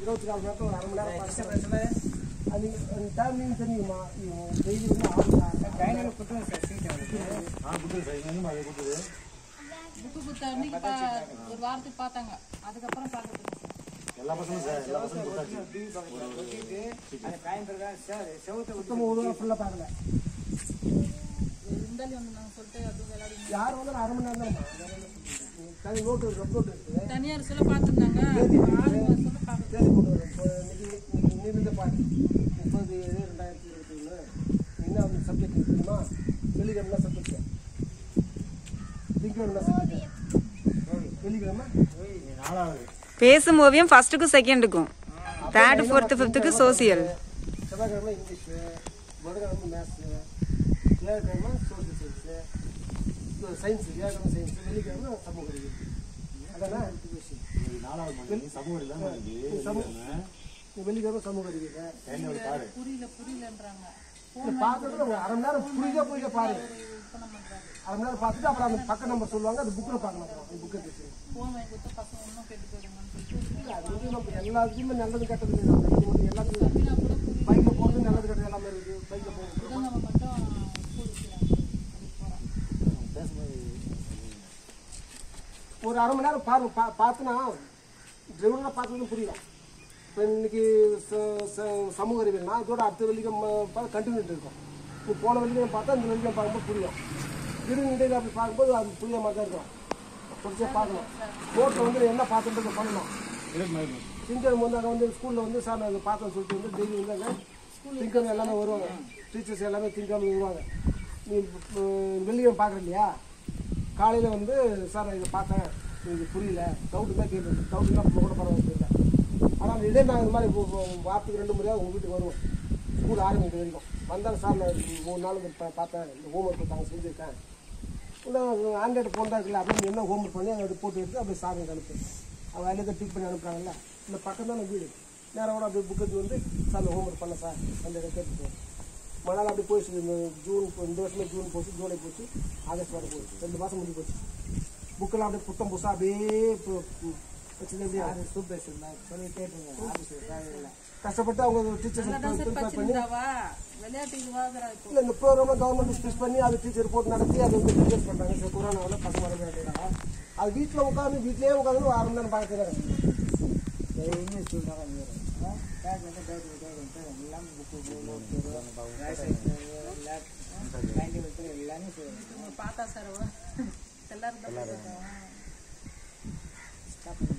இருபத்தி நாலு மணி நேரத்தில் ஒரு அரை மணி நேரம் பார்க்கலாம் அது அந்த டைம் நீங்கள் தெரியுமா டெய்லி வந்து ஆகுதா கையில் கொடுத்துருங்க சார் சீட் அவருக்கு ஆ கொடுத்துரு சார் இன்னும் அது கொடுத்துரு புக்கு கொடுத்த அன்னைக்கு பா- ஒரு வாரத்துக்கு பார்த்தாங்க அதுக்கப்புறம் பார்க்கறது எல்லா பசங்களும் சார் எல்லா பசங்களும் கொடுத்தாச்சு கொடுத்துட்டு அந்த காயின் பிரகாரம் சார் செவத்தை விட்டு சுத்தமாக ஒரு வாரம் ஃபுல்லாக பார்க்கல இருந்தாலும் வந்து நாங்கள் சொல்லிட்டு அதுவும் விளையாடி யார் வந்து அரை மணி நேரம் தான் கை நோட்டு ரப் நோட்டு இருக்குது தனியார் சொல்ல பார்த்துருந்தாங்க ஆளுங்க சொல்ல பார்க்கறது தேதி போட்டு வரும் இப்போ இன்னைக்கு இன்னைக்கு நீர்ந்த பாட்டு முப்பது ஏழு ரெண்டாயிரத்தி இருபத்தி ஒன்று என்ன சப்ஜெக்ட் தெரியுமா வெள்ளிக்கிழமை சப்ஜெக்ட் திங்கக்கிழமை சப்ஜெக்ட் வெள்ளிக்கிழமை நாலாவது பேசும் ஓவியம் ஃபர்ஸ்ட்டுக்கும் செகண்டுக்கும் தேர்டு ஃபோர்த்து ஃபிஃப்த்துக்கு சோசியல் செவ்வாய்க்கிழமை இங்கிலீஷு புதன்கிழமை மேத்ஸு வியாழக்கிழமை சோசியல் சயின்ஸு சயின்ஸு வியாழக்கிழமை சயின்ஸு வெள்ளிக்கிழமை சமூக அறிவியல் அதானே இன்னைக்கு நாலாவது மணி சமூகம் இல்லாம இருக்கு வெள்ளிக்கிழமை. வெள்ளிக்கிழமை சமூக அறிவியல் டைம் ஒரு பாரு புரியல புரியலன்றாங்க பார்த்துட்டு ஒரு அரை மணி நேரம் புரியுதா புரியல பாரு பண்ண மாட்டாங்க அரை மணி நேரம் பார்த்துட்டு அப்புறம் அந்த பக்கம் நம்பர் சொல்லுவாங்க அது புக்கில் பார்க்கணும் அந்த புக்கை வச்சு ஃபோன் வாங்கி கொடுத்தா பசங்க இன்னும் கெட்டு போயிடுங்கன்னு சொல்லிட்டு அது வந்து நம்ம எல்லாத்துக்குமே நல்லது கெட்டது இல்லை. நம்ம ரெண்டு மட்டும் எல்லாத்துக்கும் பைக்கில் போகிறது நல்லது கெட்டது எல்லாமே இருக்குது பைக்கில் போகிறது நம்ம மட்டும் ஸ்கூல் வைக்கிறாங்க அதுக்கு போகிறோம் பேசும்போது ஒரு அரை மணி நேரம் பாரு பா பார்த்துனா ரெகுலராக பார்த்ததும் புரியலாம் இப்போ இன்னைக்கு ச- ச- சமூக அறிவியல்னா இதோட அடுத்த வெள்ளிக்கிழமை பார்த்து கண்டினியூட்டி இருக்கும் நீ போன வெள்ளிக்கிழமை பார்த்தா இந்த வெள்ளிக்கிழமை பார்க்கும்போது புரியும் திடீர்னு இடையில அப்படி பார்க்கும்போது அது புரிய மாதிரி தான் இருக்கும் கொஞ்சம் பார்க்கணும் கோர்ட்டில் வந்து என்ன பார்த்துட்டு பண்ணணும் இருபது மணி திங்கக்கிழமை வந்து அங்கே வந்து ஸ்கூலில் வந்து சார் நான் இதை பார்த்தேன்னு சொல்லிட்டு வந்து டெய்லி வந்து அங்கே திங்கக்கிழமை எல்லாமே வருவாங்க டீச்சர்ஸ் எல்லாமே திங்கக்கிழமை வருவாங்க நீ இப்போ வெள்ளிக்கிழமை பார்க்குற இல்லையா காலையில் வந்து சார் நான் இதை பார்த்தேன் எனக்கு புரியல டவுட்டு தான் கேட்டு டவுட்டுனா கூட பரவாயில்ல இல்லை ஆனால் இதே நான் இந்த மாதிரி இப்போ இப்போ வாரத்துக்கு ரெண்டு முறையாக உங்கள் வீட்டுக்கு வருவோம் ஸ்கூல் ஆரம்பிக்கிற வரைக்கும் வந்தாலும் சார் நான் மூணு நாள் வந்து பா- பார்த்தேன் இந்த ஹோம்ஒர்க் கொடுத்தாங்க செஞ்சுருக்கேன் இல்லை ஆண்ட்ராய்டு ஃபோன் தான் இருக்குல்ல அப்படின்னு என்ன ஹோம்ஒர்க் பண்ணி அதை போட்டு எடுத்து அப்படியே சாமி அனுப்பு அவள் வேலையை தான் டிக் பண்ணி அனுப்புறாங்கல்ல இந்த பக்கம் தான் வீடு நேரம் கூட அப்படியே புக்கு எடுத்து வந்து சாமி ஹோம்ஒர்க் பண்ண சார் அந்த இதை கேட்டுட்டு மழை நாள் அப்படி போயிடுச்சு இந்த ஜூன் இப்போ இந்த வருஷமே ஜூன் போச்சு ஜூலை போச்சு ஆகஸ்ட் வரை போச்சு ரெண்டு மாதம் முடிஞ்சு போச்சு புக்கெல்லாம் அப்படியே புத்தம் புதுசாக அப்படியே இப்போ வச்சுட்டு அப்படியே அது சூப்பர் சார் சொல்லி கேட்டுங்க ஆஃபீஸ் தேவையில்லை கஷ்டப்பட்டு அவங்க டீச்சர்ஸ் ப்ரிப்பேர் பண்ணி இருந்தாவா விளையாட்டு இதுவாகிறா இப்போ இல்லை இந்த ப்ரோக்ராம் கவர்மெண்ட் ஸ்பெஷ் பண்ணி அது டீச்சர் போட்டு நடத்தி அது வந்து டீச்சர்ஸ் பண்ணுறாங்க சரி கொரோனாவில் பசங்க வர வேண்டியதா அது வீட்டில் உட்காந்து வீட்லேயே உட்காந்து ஒரு அரை மணி நேரம் பார்க்கறாங்க டெய்லியும் ஸ்கூல் தான் வந்துடும் பேக் வந்து பேக் பேக் எல்லாம் புக்கு நோட்டு லேப் கைண்டி வைக்கிற எல்லாமே செய்யணும் பார்த்தா சார் எல்லாரும் தான் ஸ்டாப் பண்ணி